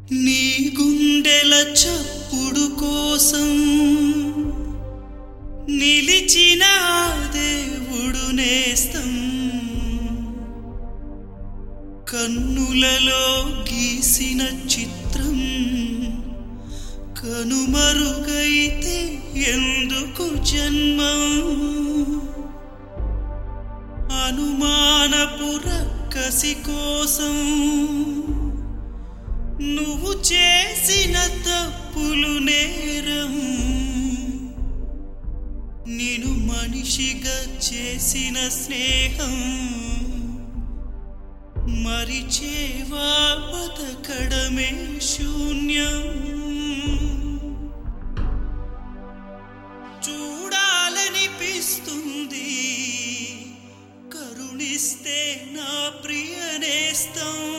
నీ గుండెల చప్పుడు కోసం నిలిచిన ఆ దేవుడు నేస్తం కన్నులలో గీసిన చిత్రం కనుమరుగైతే ఎందుకు జన్మం అనుమానపు రక్కసి కోసం నువ్వు చేసిన తప్పులు నేరం నేను మనిషిగా చేసిన స్నేహం మరిచేవా బతకడమే శూన్యం చూడాలనిపిస్తుంది కరుణిస్తే నా ప్రియ నేస్తం